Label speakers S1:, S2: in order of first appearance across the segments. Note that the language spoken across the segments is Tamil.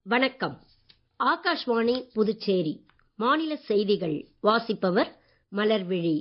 S1: வணக்கம் ஆகாஷ்வாணி புதுச்சேரி மாநில செய்திகள் வாசிப்பவர் மலர்விழி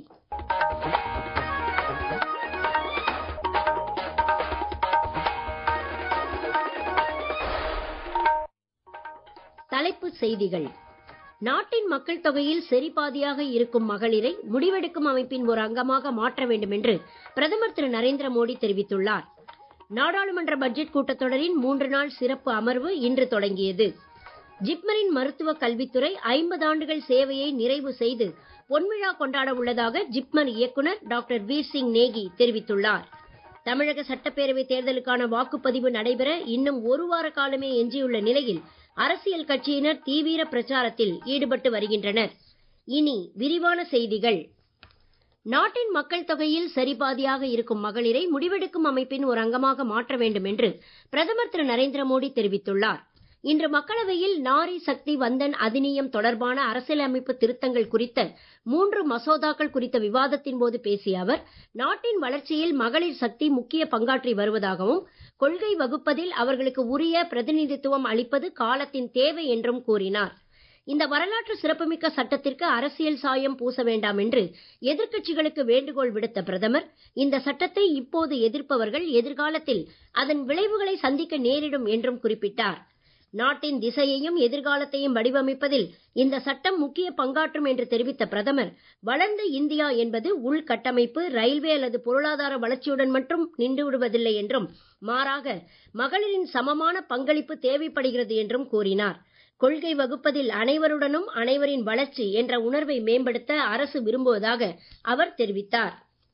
S1: தலைப்புச் செய்திகள் நாட்டின் மக்கள் தொகையில் சரிபாதியாக இருக்கும் மகளிரை முடிவெடுக்கும் அமைப்பின் ஒரு அங்கமாக மாற்ற வேண்டும் என்று பிரதமர் திரு நரேந்திர மோடி தெரிவித்துள்ளார் நாடாளுமன்ற பட்ஜெட் கூட்டத்தொடரின் மூன்று நாள் சிறப்பு அமர்வு இன்று தொடங்கியது ஜிப்மரின் மருத்துவ கல்வித்துறை ஐம்பது ஆண்டுகள் சேவையை நிறைவு செய்து பொன்விழா கொண்டாட உள்ளதாக ஜிப்மர் இயக்குனர் டாக்டர் வீர் சிங் நேகி தெரிவித்துள்ளார் தமிழக சட்டப்பேரவை தேர்தலுக்கான வாக்குப்பதிவு நடைபெற இன்னும் ஒரு வார காலமே எஞ்சியுள்ள நிலையில் அரசியல் கட்சியினர் தீவிர பிரச்சாரத்தில் ஈடுபட்டு வருகின்றனர் இனி விரிவான செய்திகள் நாட்டின் மக்கள் தொகையில் சரிபாதியாக இருக்கும் மகளிரை முடிவெடுக்கும் அமைப்பின் ஒரு அங்கமாக மாற்ற வேண்டும் என்று பிரதமர் திரு நரேந்திர மோடி தெரிவித்துள்ளார் இன்று மக்களவையில் நாரி சக்தி வந்தன் அதிநியம் தொடர்பான அரசியலமைப்பு திருத்தங்கள் குறித்த மூன்று மசோதாக்கள் குறித்த விவாதத்தின் போது பேசிய அவர் நாட்டின் வளர்ச்சியில் மகளிர் சக்தி முக்கிய பங்காற்றி வருவதாகவும் கொள்கை வகுப்பதில் அவர்களுக்கு உரிய பிரதிநிதித்துவம் அளிப்பது காலத்தின் தேவை என்றும் கூறினார் இந்த வரலாற்று சிறப்புமிக்க சட்டத்திற்கு அரசியல் சாயம் பூச வேண்டாம் என்று எதிர்க்கட்சிகளுக்கு வேண்டுகோள் விடுத்த பிரதமர் இந்த சட்டத்தை இப்போது எதிர்ப்பவர்கள் எதிர்காலத்தில் அதன் விளைவுகளை சந்திக்க நேரிடும் என்றும் குறிப்பிட்டார் நாட்டின் திசையையும் எதிர்காலத்தையும் வடிவமைப்பதில் இந்த சட்டம் முக்கிய பங்காற்றும் என்று தெரிவித்த பிரதமர் வளர்ந்த இந்தியா என்பது உள்கட்டமைப்பு ரயில்வே அல்லது பொருளாதார வளர்ச்சியுடன் மட்டும் நின்று விடுவதில்லை என்றும் மாறாக மகளிரின் சமமான பங்களிப்பு தேவைப்படுகிறது என்றும் கூறினார் கொள்கை வகுப்பதில் அனைவருடனும் அனைவரின் வளர்ச்சி என்ற உணர்வை மேம்படுத்த அரசு விரும்புவதாக அவர் தெரிவித்தார்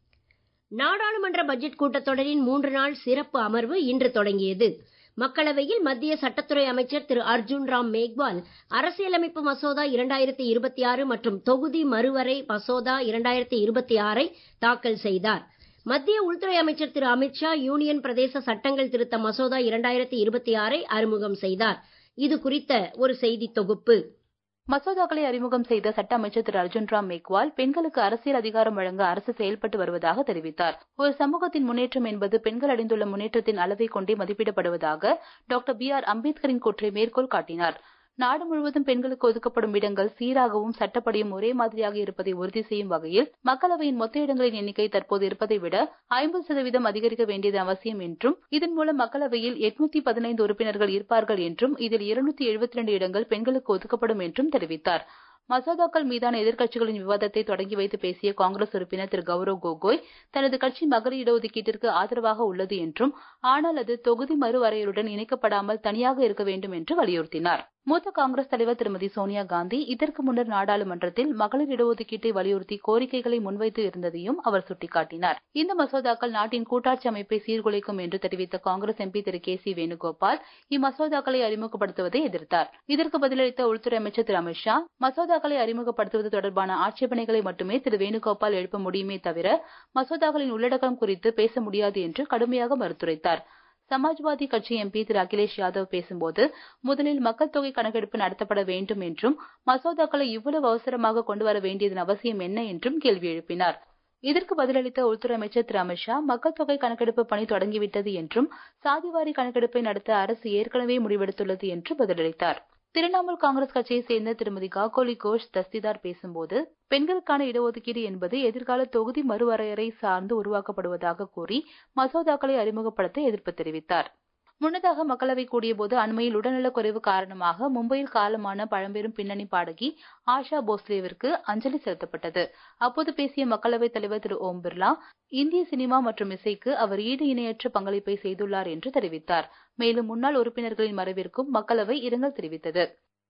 S1: நாடாளுமன்ற பட்ஜெட் கூட்டத்தொடரின் மூன்று நாள் சிறப்பு அமர்வு இன்று தொடங்கியது மக்களவையில் மத்திய சட்டத்துறை அமைச்சர் திரு அர்ஜுன் ராம் மேக்வால் அரசியலமைப்பு மசோதா இரண்டாயிரத்தி இருபத்தி ஆறு மற்றும் தொகுதி மறுவரை மசோதா இரண்டாயிரத்தி இருபத்தி ஆறை தாக்கல் செய்தார் மத்திய உள்துறை அமைச்சர் திரு அமித்ஷா யூனியன் பிரதேச சட்டங்கள் திருத்த மசோதா இரண்டாயிரத்தி இருபத்தி ஆறை அறிமுகம் செய்தார் இது குறித்த ஒரு செய்தி தொகுப்பு
S2: மசோதாக்களை அறிமுகம் செய்த சட்ட அமைச்சர் திரு அர்ஜுன் ராம் மேக்வால் பெண்களுக்கு அரசியல் அதிகாரம் வழங்க அரசு செயல்பட்டு வருவதாக தெரிவித்தார் ஒரு சமூகத்தின் முன்னேற்றம் என்பது பெண்கள் அடைந்துள்ள முன்னேற்றத்தின் அளவை கொண்டே மதிப்பிடப்படுவதாக டாக்டர் பி ஆர் அம்பேத்கரின் கூற்றை மேற்கோள் காட்டினார் நாடு முழுவதும் பெண்களுக்கு ஒதுக்கப்படும் இடங்கள் சீராகவும் சட்டப்படியும் ஒரே மாதிரியாக இருப்பதை உறுதி செய்யும் வகையில் மக்களவையின் மொத்த இடங்களின் எண்ணிக்கை தற்போது இருப்பதை விட ஐம்பது சதவீதம் அதிகரிக்க வேண்டியது அவசியம் என்றும் இதன் மூலம் மக்களவையில் எட்நூத்தி பதினைந்து உறுப்பினர்கள் இருப்பார்கள் என்றும் இதில் இருநூத்தி எழுபத்தி ரெண்டு இடங்கள் பெண்களுக்கு ஒதுக்கப்படும் என்றும் தெரிவித்தார் மசோதாக்கள் மீதான எதிர்க்கட்சிகளின் விவாதத்தை தொடங்கி வைத்து பேசிய காங்கிரஸ் உறுப்பினர் திரு கௌரவ் கோகோய் தனது கட்சி மகளிர் இடஒதுக்கீட்டிற்கு ஆதரவாக உள்ளது என்றும் ஆனால் அது தொகுதி மறுவரையறுடன் இணைக்கப்படாமல் தனியாக இருக்க வேண்டும் என்று வலியுறுத்தினார் மூத்த காங்கிரஸ் தலைவர் திருமதி சோனியா காந்தி இதற்கு முன்னர் நாடாளுமன்றத்தில் மகளிர் இடஒதுக்கீட்டை வலியுறுத்தி கோரிக்கைகளை முன்வைத்து இருந்ததையும் அவர் சுட்டிக்காட்டினார் இந்த மசோதாக்கள் நாட்டின் கூட்டாட்சி அமைப்பை சீர்குலைக்கும் என்று தெரிவித்த காங்கிரஸ் எம்பி திரு கே சி வேணுகோபால் இம்மசோதாக்களை அறிமுகப்படுத்துவதை எதிர்த்தார் இதற்கு பதிலளித்த உள்துறை அமைச்சர் திரு அமித்ஷா மசோதாக்களை அறிமுகப்படுத்துவது தொடர்பான ஆட்சேபனைகளை மட்டுமே திரு வேணுகோபால் எழுப்ப முடியுமே தவிர மசோதாக்களின் உள்ளடக்கம் குறித்து பேச முடியாது என்று கடுமையாக மறுத்துரைத்தார் சமாஜ்வாதி கட்சி எம்பி திரு அகிலேஷ் யாதவ் பேசும்போது முதலில் மக்கள் தொகை கணக்கெடுப்பு நடத்தப்பட வேண்டும் என்றும் மசோதாக்களை இவ்வளவு அவசரமாக கொண்டு வர வேண்டியதன் அவசியம் என்ன என்றும் கேள்வி எழுப்பினார் இதற்கு பதிலளித்த உள்துறை அமைச்சர் திரு அமித்ஷா மக்கள் தொகை கணக்கெடுப்பு பணி தொடங்கிவிட்டது என்றும் சாதிவாரி கணக்கெடுப்பை நடத்த அரசு ஏற்கனவே முடிவெடுத்துள்ளது என்று பதிலளித்தார் திரிணாமுல் காங்கிரஸ் கட்சியை சேர்ந்த திருமதி காகோலி கோஷ் தஸ்திதார் பேசும்போது பெண்களுக்கான இடஒதுக்கீடு என்பது எதிர்கால தொகுதி மறுவரையறை சார்ந்து உருவாக்கப்படுவதாக கூறி மசோதாக்களை அறிமுகப்படுத்த எதிர்ப்பு தெரிவித்தார் முன்னதாக மக்களவை கூடியபோது அண்மையில் உடல்நலக் குறைவு காரணமாக மும்பையில் காலமான பழம்பெரும் பின்னணி பாடகி ஆஷா போஸ்லேவிற்கு அஞ்சலி செலுத்தப்பட்டது அப்போது பேசிய மக்களவைத் தலைவர் திரு ஓம் பிர்லா இந்திய சினிமா மற்றும் இசைக்கு அவர் ஈடு இணையற்ற பங்களிப்பை செய்துள்ளார் என்று தெரிவித்தார் மேலும் முன்னாள் உறுப்பினர்களின் மறைவிற்கும் மக்களவை இரங்கல் தெரிவித்தது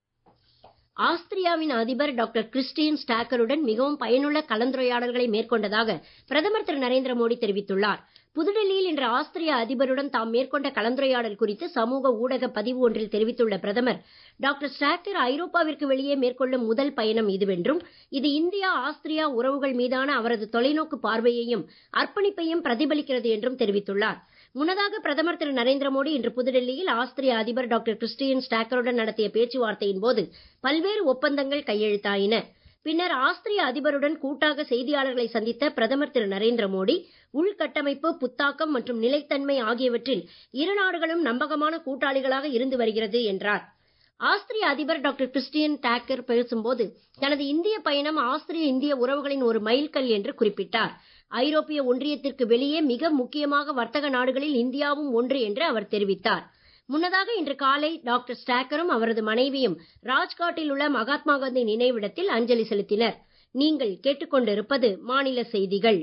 S1: ஆஸ்திரியாவின் அதிபர் டாக்டர் கிறிஸ்டியன் ஸ்டாக்கருடன் மிகவும் பயனுள்ள கலந்துரையாடல்களை மேற்கொண்டதாக பிரதமர் திரு நரேந்திர மோடி தெரிவித்துள்ளார் புதுடெல்லியில் இன்று ஆஸ்திரிய அதிபருடன் தாம் மேற்கொண்ட கலந்துரையாடல் குறித்து சமூக ஊடக பதிவு ஒன்றில் தெரிவித்துள்ள பிரதமர் டாக்டர் ஸ்டாக்கர் ஐரோப்பாவிற்கு வெளியே மேற்கொள்ளும் முதல் பயணம் இதுவென்றும் இது இந்தியா ஆஸ்திரியா உறவுகள் மீதான அவரது தொலைநோக்கு பார்வையையும் அர்ப்பணிப்பையும் பிரதிபலிக்கிறது என்றும் தெரிவித்துள்ளார் முன்னதாக பிரதமர் திரு நரேந்திர மோடி இன்று புதுடெல்லியில் ஆஸ்திரிய அதிபர் டாக்டர் கிறிஸ்டியன் ஸ்டாக்கருடன் நடத்திய பேச்சுவார்த்தையின் போது பல்வேறு ஒப்பந்தங்கள் கையெழுத்தாயின பின்னர் ஆஸ்திரிய அதிபருடன் கூட்டாக செய்தியாளர்களை சந்தித்த பிரதமர் திரு நரேந்திர மோடி உள்கட்டமைப்பு புத்தாக்கம் மற்றும் நிலைத்தன்மை ஆகியவற்றில் இரு நாடுகளும் நம்பகமான கூட்டாளிகளாக இருந்து வருகிறது என்றார் ஆஸ்திரிய அதிபர் டாக்டர் கிறிஸ்டியன் டாக்கர் பேசும்போது தனது இந்திய பயணம் ஆஸ்திரிய இந்திய உறவுகளின் ஒரு மைல்கல் என்று குறிப்பிட்டார் ஐரோப்பிய ஒன்றியத்திற்கு வெளியே மிக முக்கியமாக வர்த்தக நாடுகளில் இந்தியாவும் ஒன்று என்று அவர் தெரிவித்தார் முன்னதாக இன்று காலை டாக்டர் ஸ்டாக்கரும் அவரது மனைவியும் ராஜ்காட்டில் உள்ள மகாத்மா காந்தி நினைவிடத்தில் அஞ்சலி செலுத்தினர் நீங்கள் கேட்டுக்கொண்டிருப்பது மாநில செய்திகள்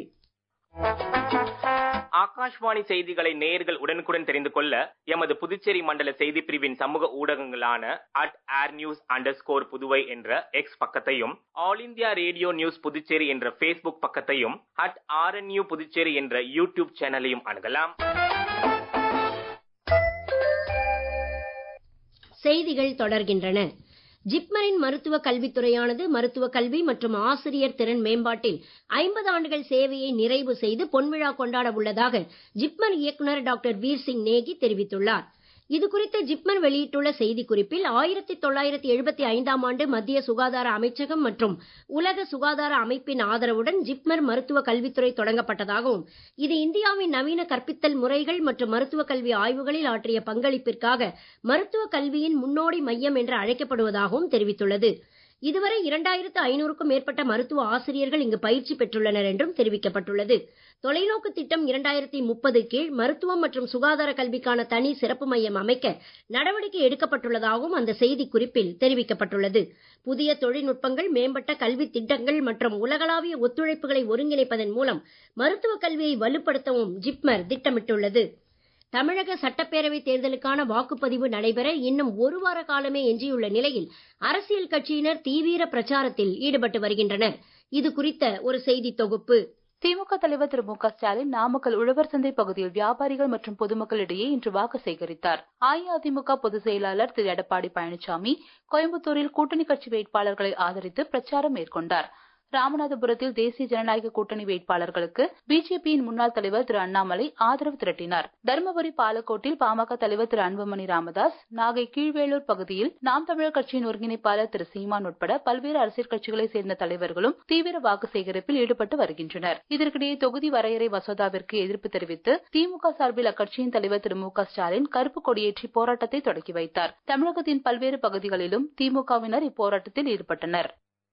S3: ஆகாஷ்வாணி செய்திகளை நேயர்கள் உடனுக்குடன் தெரிந்து கொள்ள எமது புதுச்சேரி மண்டல செய்தி பிரிவின் சமூக ஊடகங்களான at air news under score Puduvai என்ற எக்ஸ் பக்கத்தையும் all India radio news Puducherry என்ற பேஸ்புக் பக்கத்தையும் அட் ஆர்என்யூ புதுச்சேரி என்ற யூடியூப் சேனலையும் அணுகலாம்
S1: செய்திகள் தொடர்கின்றன ஜிப்மரின் மருத்துவ கல்வித்துறையானது மருத்துவ கல்வி மற்றும் ஆசிரியர் திறன் மேம்பாட்டில் ஐம்பது ஆண்டுகள் சேவையை நிறைவு செய்து பொன்விழா கொண்டாட உள்ளதாக ஜிப்மர் இயக்குநர் டாக்டர் வீர் சிங் நேகி தெரிவித்துள்ளார் இது குறித்து ஜிப்மர் வெளியிட்டுள்ள செய்திக்குறிப்பில் ஆயிரத்தி தொள்ளாயிரத்தி எழுபத்தி ஐந்தாம் ஆண்டு மத்திய சுகாதார அமைச்சகம் மற்றும் உலக சுகாதார அமைப்பின் ஆதரவுடன் ஜிப்மர் மருத்துவ கல்வித்துறை தொடங்கப்பட்டதாகவும் இது இந்தியாவின் நவீன கற்பித்தல் முறைகள் மற்றும் மருத்துவ கல்வி ஆய்வுகளில் ஆற்றிய பங்களிப்பிற்காக மருத்துவ கல்வியின் முன்னோடி மையம் என்று அழைக்கப்படுவதாகவும் தெரிவித்துள்ளது இதுவரை இரண்டாயிரத்து ஐநூறுக்கும் மேற்பட்ட மருத்துவ ஆசிரியர்கள் இங்கு பயிற்சி பெற்றுள்ளனர் என்றும் தெரிவிக்கப்பட்டுள்ளது தொலைநோக்கு திட்டம் இரண்டாயிரத்தி முப்பது கீழ் மருத்துவம் மற்றும் சுகாதார கல்விக்கான தனி சிறப்பு மையம் அமைக்க நடவடிக்கை எடுக்கப்பட்டுள்ளதாகவும் அந்த செய்தி குறிப்பில் தெரிவிக்கப்பட்டுள்ளது புதிய தொழில்நுட்பங்கள் மேம்பட்ட கல்வி திட்டங்கள் மற்றும் உலகளாவிய ஒத்துழைப்புகளை ஒருங்கிணைப்பதன் மூலம் மருத்துவ கல்வியை வலுப்படுத்தவும் ஜிப்மர் திட்டமிட்டுள்ளது தமிழக சட்டப்பேரவை தேர்தலுக்கான வாக்குப்பதிவு நடைபெற இன்னும் ஒரு வார காலமே எஞ்சியுள்ள நிலையில் அரசியல் கட்சியினர் தீவிர பிரச்சாரத்தில் ஈடுபட்டு வருகின்றனர் இது குறித்த ஒரு செய்தி தொகுப்பு
S2: திமுக தலைவர் திரு மு க ஸ்டாலின் நாமக்கல் உழவர் சந்தை பகுதியில் வியாபாரிகள் மற்றும் பொதுமக்களிடையே இன்று வாக்கு சேகரித்தார் அஇஅதிமுக பொதுச் செயலாளர் திரு எடப்பாடி பழனிசாமி கோயம்புத்தூரில் கூட்டணி கட்சி வேட்பாளர்களை ஆதரித்து பிரச்சாரம் மேற்கொண்டார் ராமநாதபுரத்தில் தேசிய ஜனநாயக கூட்டணி வேட்பாளர்களுக்கு பிஜேபியின் முன்னாள் தலைவர் திரு அண்ணாமலை ஆதரவு திரட்டினார் தருமபுரி பாலக்கோட்டில் பாமக தலைவர் திரு அன்புமணி ராமதாஸ் நாகை கீழ்வேலூர் பகுதியில் நாம் தமிழர் கட்சியின் ஒருங்கிணைப்பாளர் திரு சீமான் உட்பட பல்வேறு அரசியல் கட்சிகளைச் சேர்ந்த தலைவர்களும் தீவிர வாக்கு சேகரிப்பில் ஈடுபட்டு வருகின்றனர் இதற்கிடையே தொகுதி வரையறை மசோதாவிற்கு எதிர்ப்பு தெரிவித்து திமுக சார்பில் அக்கட்சியின் தலைவர் திரு மு க ஸ்டாலின் கருப்பு கொடியேற்றி போராட்டத்தை தொடக்கி வைத்தார் தமிழகத்தின் பல்வேறு பகுதிகளிலும் திமுகவினர் இப்போராட்டத்தில் ஈடுபட்டனர்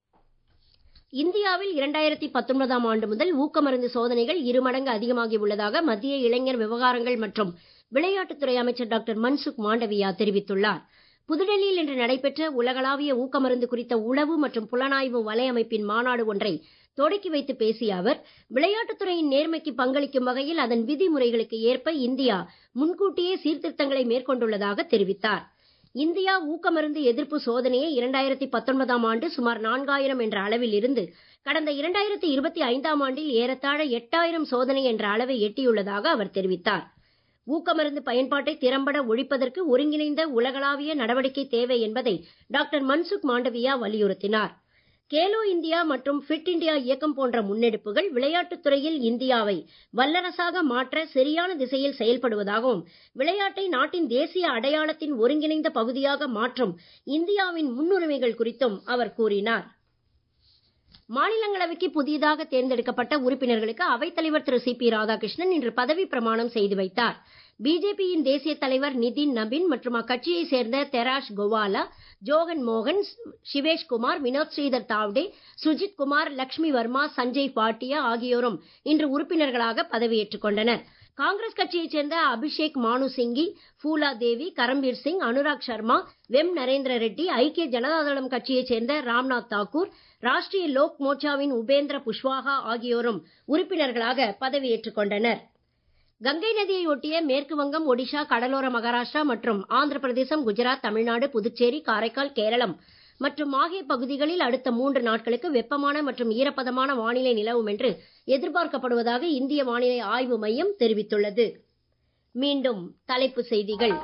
S1: இந்தியாவில் இரண்டாயிரத்தி பத்தொன்பதாம் ஆண்டு முதல் ஊக்கமருந்து சோதனைகள் இருமடங்கு அதிகமாகி உள்ளதாக மத்திய இளைஞர் விவகாரங்கள் மற்றும் விளையாட்டுத்துறை அமைச்சர் டாக்டர் மன்சுக் மாண்டவியா தெரிவித்துள்ளார் புதுடெல்லியில் இன்று நடைபெற்ற உலகளாவிய ஊக்கமருந்து குறித்த உளவு மற்றும் புலனாய்வு வலையமைப்பின் மாநாடு ஒன்றை தொடக்கி வைத்து பேசிய அவர் விளையாட்டுத்துறையின் நேர்மைக்கு பங்களிக்கும் வகையில் அதன் விதிமுறைகளுக்கு ஏற்ப இந்தியா முன்கூட்டியே சீர்திருத்தங்களை மேற்கொண்டுள்ளதாக தெரிவித்தார் இந்தியா ஊக்கமருந்து எதிர்ப்பு சோதனையை இரண்டாயிரத்தி பத்தொன்பதாம் ஆண்டு சுமார் நான்காயிரம் என்ற அளவில் இருந்து கடந்த இரண்டாயிரத்தி இருபத்தி ஐந்தாம் ஆண்டில் ஏறத்தாழ எட்டாயிரம் சோதனை என்ற அளவை எட்டியுள்ளதாக அவர் தெரிவித்தார் ஊக்கமருந்து பயன்பாட்டை திறம்பட ஒழிப்பதற்கு ஒருங்கிணைந்த உலகளாவிய நடவடிக்கை தேவை என்பதை டாக்டர் மன்சுக் மாண்டவியா வலியுறுத்தினார் கேலோ இந்தியா மற்றும் ஃபிட் இந்தியா இயக்கம் போன்ற முன்னெடுப்புகள் விளையாட்டுத் துறையில் இந்தியாவை வல்லரசாக மாற்ற சரியான திசையில் செயல்படுவதாகவும் விளையாட்டை நாட்டின் தேசிய அடையாளத்தின் ஒருங்கிணைந்த பகுதியாக மாற்றும் இந்தியாவின் முன்னுரிமைகள் குறித்தும் அவர் கூறினார் மாநிலங்களவைக்கு புதிதாக தேர்ந்தெடுக்கப்பட்ட உறுப்பினர்களுக்கு அவைத்தலைவர் திரு சி பி ராதாகிருஷ்ணன் இன்று பதவி பிரமாணம் செய்து வைத்தார் பிஜேபியின் தேசிய தலைவர் நிதின் நபின் மற்றும் அக்கட்சியை சேர்ந்த தெராஷ் கோவாலா ஜோகன் மோகன் சிவேஷ் குமார் வினோத் ஸ்ரீதர் தாவ்டே சுஜித் குமார் லட்சுமி வர்மா சஞ்சய் பாட்டியா ஆகியோரும் இன்று உறுப்பினர்களாக பதவியேற்றுக் கொண்டனர் காங்கிரஸ் கட்சியைச் சேர்ந்த அபிஷேக் மானு சிங்கி ஃபூலா தேவி கரம்பீர் சிங் அனுராக் சர்மா வெம் நரேந்திர ரெட்டி ஐக்கிய ஜனதாதளம் கட்சியைச் சேர்ந்த ராம்நாத் தாக்கூர் ராஷ்டிரிய லோக் மோர்ச்சாவின் உபேந்திர புஷ்வாகா ஆகியோரும் உறுப்பினர்களாக பதவியேற்றுக் கொண்டனர் கங்கை நதியை ஒட்டிய மேற்கு வங்கம் ஒடிஷா கடலோர மகாராஷ்டிரா மற்றும் ஆந்திர பிரதேசம் குஜராத் தமிழ்நாடு புதுச்சேரி காரைக்கால் கேரளம் மற்றும் மாஹே பகுதிகளில் அடுத்த மூன்று நாட்களுக்கு வெப்பமான மற்றும் ஈரப்பதமான வானிலை நிலவும் என்று எதிர்பார்க்கப்படுவதாக இந்திய வானிலை ஆய்வு மையம் தெரிவித்துள்ளது மீண்டும் தலைப்புச் செய்திகள்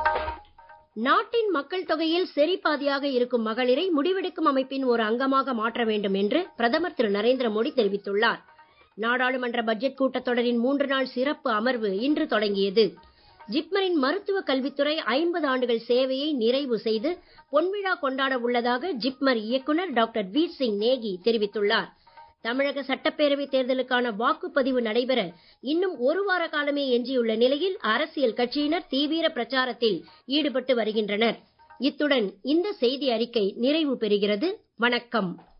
S1: நாட்டின் மக்கள் தொகையில் செரிபாதியாக இருக்கும் மகளிரை முடிவெடுக்கும் அமைப்பின் ஒரு அங்கமாக மாற்ற வேண்டும் என்று பிரதமர் திரு நரேந்திர மோடி தெரிவித்துள்ளார் நாடாளுமன்ற பட்ஜெட் கூட்டத்தொடரின் மூன்று நாள் சிறப்பு அமர்வு இன்று தொடங்கியது ஜிப்மரின் மருத்துவ கல்வித்துறை ஐம்பது ஆண்டுகள் சேவையை நிறைவு செய்து பொன்விழா கொண்டாட உள்ளதாக ஜிப்மர் இயக்குனர் டாக்டர் வீர் சிங் நேகி தெரிவித்துள்ளார் தமிழக சட்டப்பேரவை தேர்தலுக்கான வாக்குப்பதிவு நடைபெற இன்னும் ஒரு வார காலமே எஞ்சியுள்ள நிலையில் அரசியல் கட்சியினர் தீவிர பிரச்சாரத்தில் ஈடுபட்டு வருகின்றனர் இத்துடன் இந்த செய்தி அறிக்கை நிறைவு பெறுகிறது வணக்கம்